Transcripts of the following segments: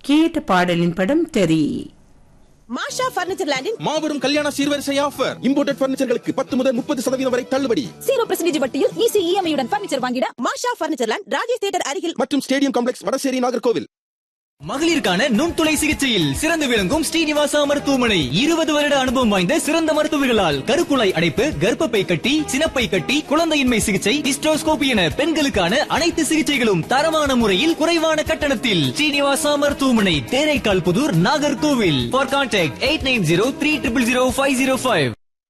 கேட்ட பாடலின் படம் தெரி மாஷா பர்னிச்சர் லேண்டின் மாபெரும் கல்யாண சீர்வரிசை ஆஃபர் இம்போர்ட்டட் பர்னிச்சர்களுக்கு பத்து முதல் முப்பது சதவீதம் வரை தள்ளுபடி ஜீரோ பர்சன்டேஜ் வட்டியில் ஈஸி இஎம்ஐயுடன் பர்னிச்சர் வாங்கிட Masha furniture land Rajesh theatre அருகில் மற்றும் ஸ்டேடியம் காம்ப்ளெக்ஸ் வடசேரி நாகர்கோவில் மகளிருக்கான நுண்துளை சிகிச்சையில் சிறந்து விளங்கும் ஸ்ரீனிவாசா மருத்துவமனை இருபது வருட அனுபவம் வாய்ந்த சிறந்த மருத்துவர்களால் கருக்குழாய் அடைப்பு கர்ப்பப்பை கட்டி சினப்பை கட்டி குழந்தையின்மை சிகிச்சை டிஸ்ட்ரோஸ்கோபி என பெண்களுக்கான அனைத்து சிகிச்சைகளும் தரமான முறையில் குறைவான கட்டணத்தில் ஸ்ரீனிவாசா மருத்துவமனை Theraikal Pudur Nagercoil for contact eight nine zero three triple zero five zero five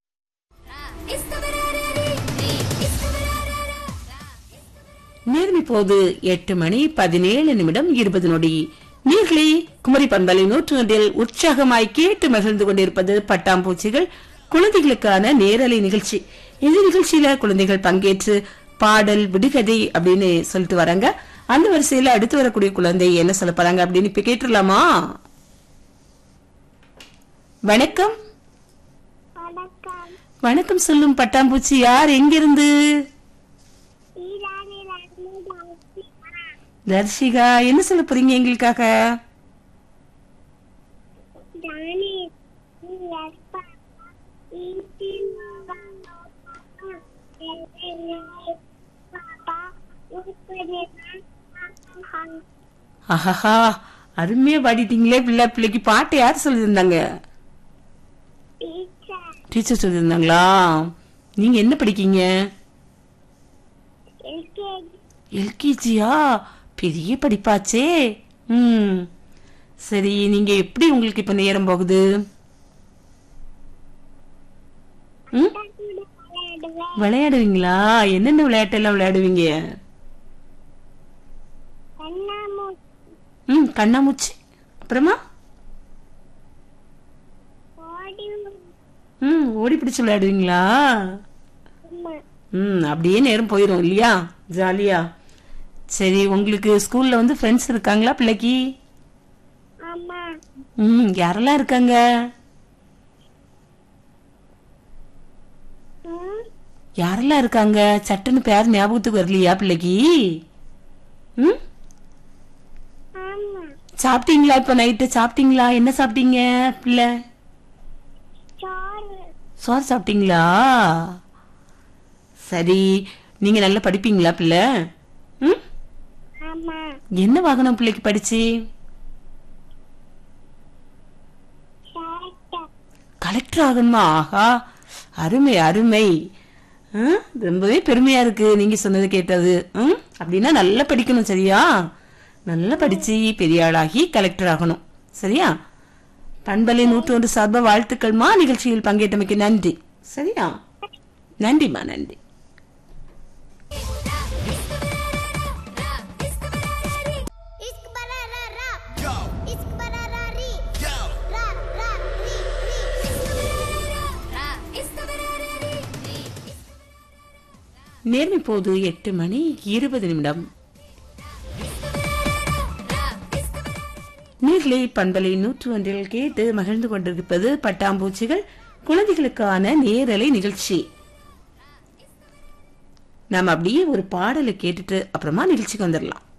நேரம் இப்போது எட்டு மணி பதினேழு நிமிடம் இருபது நொடி நீர்களே குமரி பண்பலை நூற்று ஒன்றில் உற்சாகமாய் கேட்டு மகிழ்ந்து கொண்டிருப்பது பட்டாம்பூச்சிகள் குழந்தைகளுக்கான நேரலை நிகழ்ச்சி இந்த நிகழ்ச்சியில குழந்தைகள் பங்கேற்று பாடல் விடுகதை அப்படின்னு சொல்லிட்டு வராங்க அந்த வரிசையில அடுத்து வரக்கூடிய குழந்தை என்ன சொல்ல போறாங்க அப்படின்னு இப்ப கேட்டுடலாமா வணக்கம் வணக்கம் வணக்கம் சொல்லும் பட்டாம்பூச்சி யார் எங்கிருந்து ஈரானில் இருந்து தர்ஷிகா. தர்ஷிகா என்ன சொல்ல போறீங்க எங்களுக்காக தானி, நீ எப்ப ஈட்டி நோகம் நோக்காம, என்னை பாப்பா, உருப்படிதான் ஆஹா. ஆஹா அருமையா பாடிட்டீங்களே பிள்ளை பிள்ளைக்கு பாட்டு யார் சொல்லியிருந்தாங்க டீச்சர், டீச்சர் சொல்லியிருந்தாங்களா நீங்க என்ன படிக்கீங்க LKG எல்கேஜியா பெரிய படிப்பாச்சே ம் சரி நீங்க எப்படி உங்களுக்கு இப்ப நேரம் போகுது ம் கூட விளையாடுவேன். விளையாடுவீங்களா என்னென்ன விளையாட்டெல்லாம் விளையாடுவீங்க கண்ணாமூச்சி, ம் கண்ணாமூச்சி அப்புறமா ஓடி ம் ஓடி பிடிச்சு விளையாடுவீங்களா உம்மா. ம் அப்படியே நேரம் போயிடும் இல்லையா ஜாலியா சரி உங்களுக்கு ஸ்கூல்ல வந்து ஃப்ரெண்ட்ஸ் இருக்காங்களா பிள்ளைக்கு ஆமா ம் யாரெல்லாம் இருக்காங்க ம், யாரெல்லாம் இருக்காங்க சட்டுன்னு பேர் ஞாபகத்துக்கு வரலையா பிள்ளைக்கு ம் ஆமா சாப்பிட்டீங்களா இப்ப நைட்டு சாப்பிட்டீங்களா என்ன சாப்பிட்டீங்க பிள்ளை சோறு சோறு சாப்பிட்டீங்களா சரி நீங்க நல்லா படிப்பீங்களா பிள்ளை ம் ஆமா என்ன வாகனம் பிள்ளைக்கு படிச்சு கரெக்டா கலெக்டர் ஆகணுமா ஆஹா அருமை அருமை ஆ, ரொம்பவே பெருமையா இருக்கு நீங்க சொன்னது கேட்டது ம், அப்படின்னா நல்லா படிக்கணும் சரியா நல்லா படிச்சு பெரிய ஆளாகி கலெக்டர் ஆகணும் சரியா பண்பலை நூற்றொன்று சார்பா வாழ்த்துக்கள்மா நிகழ்ச்சியில் பங்கேற்றமைக்கு நன்றி சரியா நன்றிம்மா நன்றி इश्क बरा रा रा इश्क बरा रा री रा रा री री इश्क बरा रा रा इश्क बरा रा री री நேரம் இப்போது எட்டு மணி இருபது நிமிடம் நீர்லை பண்பலை நூற்று ஒன்றில் கேட்டு மகிழ்ந்து கொண்டிருப்பது பட்டாம்பூச்சிகள் குழந்தைகளுக்கான நேரலை நிகழ்ச்சி நாம் அப்படியே ஒரு பாடலை கேட்டுட்டு அப்புறமா நிகழ்ச்சிக்கு வந்துடலாம்